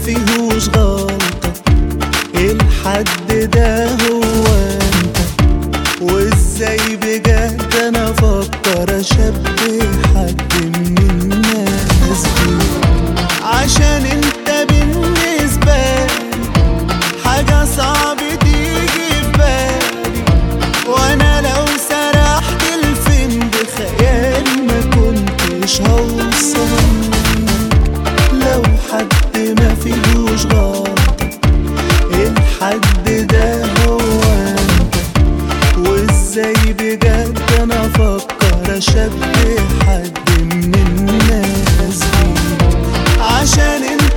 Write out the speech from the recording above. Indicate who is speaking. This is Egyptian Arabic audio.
Speaker 1: فيهوش غلطة الحد ده هو انت وازاي بجد انا افكر اشبه حد من الناس دي عشان انت بالنسبة لي حاجة صعب تيجي في بالي وانا لو سرحت الفيلم بخيالي ما كنتش هوصل لو حد ما فيهوش غلطة الحد ده هو انت وازاي بجد انا افكر اشبه حد من الناس دي عشان انت